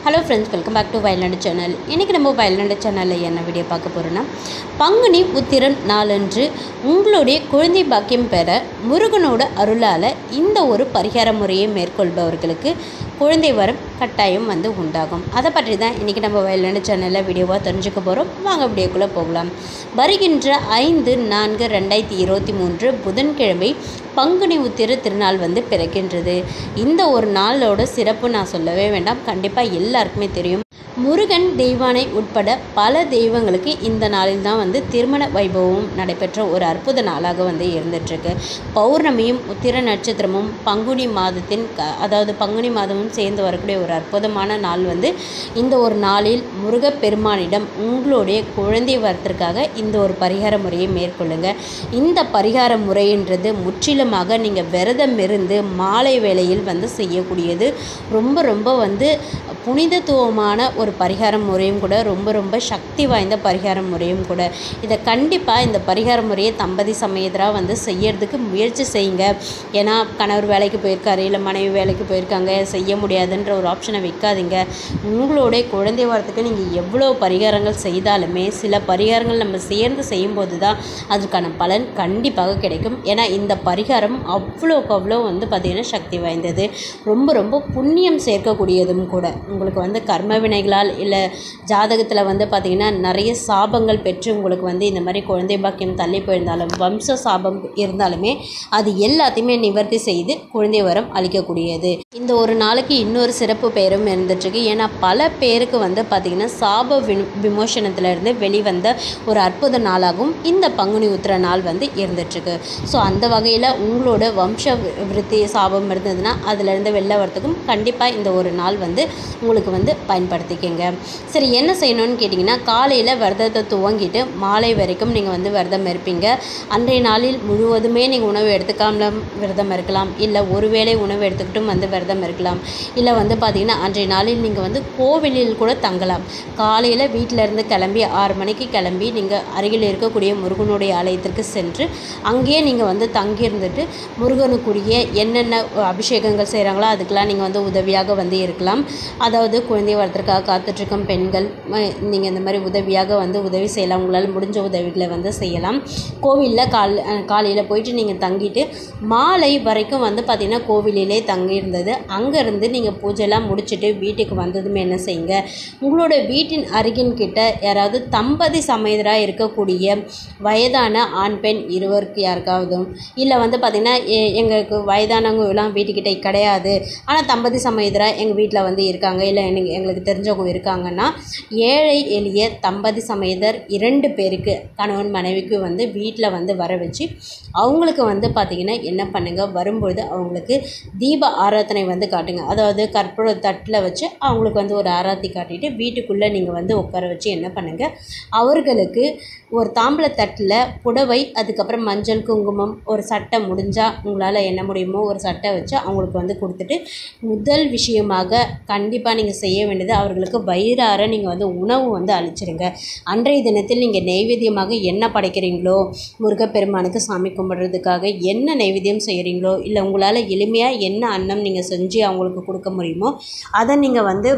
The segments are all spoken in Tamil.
hello friends welcome back to Vayalnadu channel இன்றைக்கி நம்ம வயல்நாடு சேனலில் என்ன வீடியோ பார்க்க போகிறோன்னா பங்குனி உத்திரன் நாளன்று உங்களுடைய குழந்தை பாக்கியம் பெற முருகனோட அருளால் இந்த ஒரு பரிகார முறையை மேற்கொள்பவர்களுக்கு குழந்தை வரம் கட்டாயம் வந்து உண்டாகும் அதை பற்றி தான் இன்றைக்கி நம்ம வயல்நாடு சேனலில் வீடியோவாக தெரிஞ்சுக்க போகிறோம் வாங்க வீடியோக்குள்ளே போகலாம் வருகின்ற ஐந்து நான்கு ரெண்டாயிரத்தி இருபத்தி மூன்று புதன்கிழமை பங்குனி உத்திர திருநாள் வந்து பிறக்கின்றது இந்த ஒரு நாளோட சிறப்பு நான் சொல்லவே வேண்டாம் கண்டிப்பாக எல்லாருக்குமே தெரியும் முருகன் தெய்வானை உட்பட பல தெய்வங்களுக்கு இந்த நாளில் தான் வந்து திருமண வைபவம் நடைபெற்ற ஒரு அற்புத நாளாக வந்து இருந்துகிட்ருக்கு பௌர்ணமியும் உத்திர நட்சத்திரமும் பங்குனி மாதத்தின் க அதாவது பங்குனி மாதமும் சேர்ந்து வரக்கூடிய ஒரு அற்புதமான நாள் வந்து இந்த ஒரு நாளில் முருகப்பெருமானிடம் உங்களுடைய குழந்தை வரத்திற்காக இந்த ஒரு பரிகார முறையை மேற்கொள்ளுங்க இந்த பரிகார முறைன்றது முற்றிலுமாக நீங்கள் விரதம் இருந்து மாலை வேளையில் வந்து செய்யக்கூடியது ரொம்ப ரொம்ப வந்து புனிதத்துவமான ஒரு பரிகார முறையும் கூட ரொம்ப ரொம்ப சக்தி வாய்ந்த பரிகார முறையும் கூட இதை கண்டிப்பாக இந்த பரிகார முறையை தம்பதி சமயத்தராக வந்து செய்யறதுக்கு முயற்சி செய்யுங்க ஏன்னா கணவர் வேலைக்கு போயிருக்காரு இல்லை மனைவி வேலைக்கு போயிருக்காங்க செய்ய முடியாதுன்ற ஒரு ஆப்ஷனை வைக்காதீங்க உங்களுடைய குழந்தை வரத்துக்கு நீங்கள் எவ்வளோ பரிகாரங்கள் செய்தாலுமே சில பரிகாரங்கள் நம்ம சேர்ந்து செய்யும்போது தான் அதுக்கான பலன் கண்டிப்பாக கிடைக்கும் ஏன்னா இந்த பரிகாரம் அவ்வளோக்கு அவ்வளோ வந்து பார்த்திங்கன்னா சக்தி வாய்ந்தது ரொம்ப ரொம்ப புண்ணியம் சேர்க்கக்கூடியதும் கூட உங்களுக்கு வந்து கர்ம வினைகளால் இல்லை ஜாதகத்தில் வந்து பார்த்திங்கன்னா நிறைய சாபங்கள் பெற்று உங்களுக்கு வந்து இந்த மாதிரி குழந்தை பாக்கியம் தள்ளி போயிருந்தாலும் வம்ச சாபம் இருந்தாலுமே அது எல்லாத்தையுமே நிவர்த்தி செய்து குழந்தை வரம் அளிக்கக்கூடியது இந்த ஒரு நாளைக்கு இன்னொரு சிறப்பு பெயரும் இருந்துட்டுருக்கு ஏன்னா பல பேருக்கு வந்து பார்த்திங்கன்னா சாப வி விமோசனத்திலிருந்து வெளிவந்த ஒரு அற்புத நாளாகவும் இந்த பங்குனி உத்திர நாள் வந்து இருந்துட்டுருக்கு ஸோ அந்த வகையில் உங்களோட வம்ச விருத்தி சாபம் இருந்ததுன்னா அதுலேருந்து வெளில வரத்துக்கும் கண்டிப்பாக இந்த ஒரு நாள் வந்து உங்களுக்கு வந்து பயன்படுத்திக்கங்க சரி என்ன செய்யணும்னு கேட்டிங்கன்னா காலையில் விரதத்தை துவங்கிட்டு மாலை வரைக்கும் நீங்கள் வந்து விரதம் இருப்பீங்க அன்றைய நாளில் முழுவதுமே நீங்கள் உணவு எடுத்துக்காமலும் விரதம் இருக்கலாம் இல்லை ஒருவேளை உணவு எடுத்துக்கிட்டும் வந்து விரதம் இருக்கலாம் இல்லை வந்து பார்த்திங்கன்னா அன்றைய நாளில் நீங்கள் வந்து கோவிலில் கூட தங்கலாம் காலையில் வீட்டிலேருந்து கிளம்பி ஆறு மணிக்கு கிளம்பி நீங்கள் அருகில் இருக்கக்கூடிய முருகனுடைய ஆலயத்திற்கு சென்று அங்கேயே நீங்கள் வந்து தங்கியிருந்துட்டு முருகனுக்குரிய என்னென்ன அபிஷேகங்கள் செய்கிறாங்களோ அதுக்கெலாம் நீங்கள் வந்து உதவியாக வந்து இருக்கலாம் அதாவது குழந்தை வளர்த்துறதுக்காக காத்துட்ருக்கும் பெண்கள் நீங்கள் இந்த மாதிரி உதவியாக வந்து உதவி செய்யலாம் உங்களால் முடிஞ்ச உதவிகளை வந்து செய்யலாம் கோவிலில் கால் காலையில் போயிட்டு நீங்கள் தங்கிட்டு மாலை வரைக்கும் வந்து பார்த்திங்கன்னா கோவிலிலே தங்கியிருந்தது அங்கேருந்து நீங்கள் பூஜைலாம் முடிச்சுட்டு வீட்டுக்கு வந்ததுமே என்ன செய்யுங்க உங்களோட வீட்டின் அருகின் கிட்ட யாராவது தம்பதி சமேதராக இருக்கக்கூடிய வயதான ஆண் பெண் இருவருக்கு யாருக்காவதும் இல்லை வந்து பார்த்திங்கன்னா எங்களுக்கு வயதானவங்க எல்லாம் வீட்டுக்கிட்ட கிடையாது ஆனால் தம்பதி சமேதராக எங்கள் வீட்டில் வந்து இருக்காங்க இல்லை எனக்கு எங்களுக்கு தெரிஞ்சவங்க இருக்காங்கன்னா ஏழை எளிய தம்பதி சமேதர் இரண்டு பேருக்கு கணவன் மனைவிக்கு வந்து வீட்டில் வந்து வர வச்சு அவங்களுக்கு வந்து பார்த்திங்கன்னா என்ன பண்ணுங்கள் வரும்பொழுது அவங்களுக்கு தீப ஆராதனை வந்து காட்டுங்க அதாவது கற்பூர தட்டில் வச்சு அவங்களுக்கு வந்து ஒரு ஆராத்தி காட்டிட்டு வீட்டுக்குள்ளே நீங்கள் வந்து உட்கார வச்சு என்ன பண்ணுங்கள் அவர்களுக்கு ஒரு தாம்பளை தட்டில் புடவை அதுக்கப்புறம் மஞ்சள் குங்குமம் ஒரு சட்டை முடிஞ்சால் உங்களால் என்ன முடியுமோ ஒரு சட்டை வச்சு அவங்களுக்கு வந்து கொடுத்துட்டு முதல் விஷயமாக கண்டிப்பாக நீங்கள் செய்ய வேண்டியது அவர்களுக்கு வயிறார நீங்கள் வந்து உணவு வந்து அளிச்சிருங்க அன்றைய தினத்தில் நீங்கள் நெய்வேத்தியமாக என்ன படைக்கிறீங்களோ முருகப்பெருமானுக்கு சாமி கும்பிட்றதுக்காக என்ன நெய்வேத்தியம் செய்கிறீங்களோ இல்லை உங்களால் எளிமையாக என்ன அன்னம் நீங்கள் செஞ்சு அவங்களுக்கு கொடுக்க முடியுமோ அதை நீங்கள் வந்து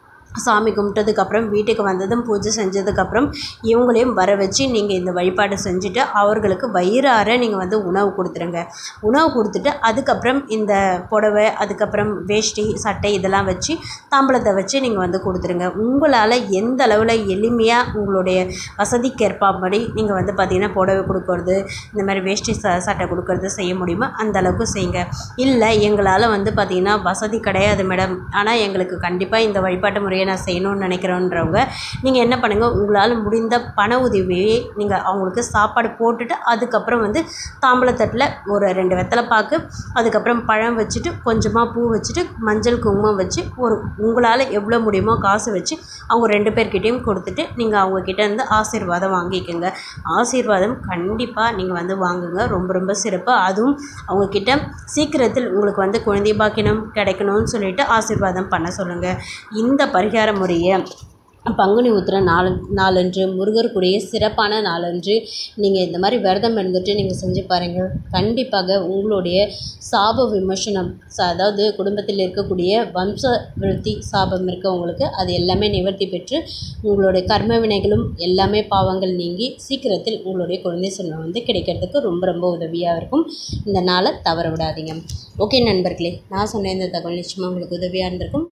சாமி கும்பிட்டதுக்கப்புறம் வீட்டுக்கு வந்ததும் பூஜை செஞ்சதுக்கப்புறம் இவங்களையும் வர வச்சு நீங்கள் இந்த வழிபாடு செஞ்சுட்டு அவர்களுக்கு வயிறார நீங்கள் வந்து உணவு கொடுத்துருங்க உணவு கொடுத்துட்டு அதுக்கப்புறம் இந்த புடவை அதுக்கப்புறம் வேஷ்டி சட்டை இதெல்லாம் வச்சு தாம்பளத்தை வச்சு நீங்கள் வந்து கொடுத்துருங்க உங்களால் எந்த அளவில் எளிமையாக உங்களுடைய வசதிக்கேற்பாபடி நீங்கள் வந்து பார்த்திங்கன்னா புடவை கொடுக்கறது இந்த மாதிரி வேஷ்டி ச சட்டை கொடுக்கறது செய்ய முடியுமோ அந்த அளவுக்கு செய்யுங்க இல்லை எங்களால் வந்து பார்த்திங்கன்னா வசதி கிடையாது மேடம் ஆனால் எங்களுக்கு கண்டிப்பாக இந்த வழிபாட்டு முறையை முறையை நான் செய்யணும்னு நினைக்கிறோன்றவங்க நீங்கள் என்ன பண்ணுங்கள் உங்களால் முடிந்த பண உதவியை நீங்கள் அவங்களுக்கு சாப்பாடு போட்டுட்டு அதுக்கப்புறம் வந்து தாம்பளத்தட்டில் ஒரு ரெண்டு வெத்தலை பாக்கு அதுக்கப்புறம் பழம் வச்சுட்டு கொஞ்சமாக பூ வச்சுட்டு மஞ்சள் குங்குமம் வச்சு ஒரு உங்களால் எவ்வளோ முடியுமோ காசு வச்சு அவங்க ரெண்டு பேர்கிட்டையும் கொடுத்துட்டு நீங்கள் அவங்கக்கிட்ட இருந்து ஆசீர்வாதம் வாங்கிக்கோங்க ஆசீர்வாதம் கண்டிப்பாக நீங்கள் வந்து வாங்குங்க ரொம்ப ரொம்ப சிறப்பு அதுவும் அவங்கக்கிட்ட சீக்கிரத்தில் உங்களுக்கு வந்து குழந்தை பாக்கினம் கிடைக்கணும்னு சொல்லிட்டு ஆசீர்வாதம் பண்ண சொல்லுங்கள் இந்த பரிகார முறையை பங்குனி உத்திர நாள் நாளன்று முருகருக்குடைய சிறப்பான நாளன்று நீங்கள் இந்த மாதிரி விரதம் இருந்துட்டு நீங்கள் செஞ்சு பாருங்கள் கண்டிப்பாக உங்களுடைய சாப விமர்சனம் ச- அதாவது குடும்பத்தில் இருக்கக்கூடிய வம்ச விருத்தி சாபம் இருக்க உங்களுக்கு அது எல்லாமே நிவர்த்தி பெற்று உங்களுடைய கர்ம வினைகளும் எல்லாமே பாவங்கள் நீங்கி சீக்கிரத்தில் உங்களுடைய குழந்தை செல்வம் வந்து கிடைக்கிறதுக்கு ரொம்ப ரொம்ப உதவியாக இருக்கும் இந்த நாளை தவற விடாதீங்க ஓகே நண்பர்களே நான் சொன்ன இந்த தகவல் நிச்சயமாக உங்களுக்கு உதவியாக இருந்திருக்கும்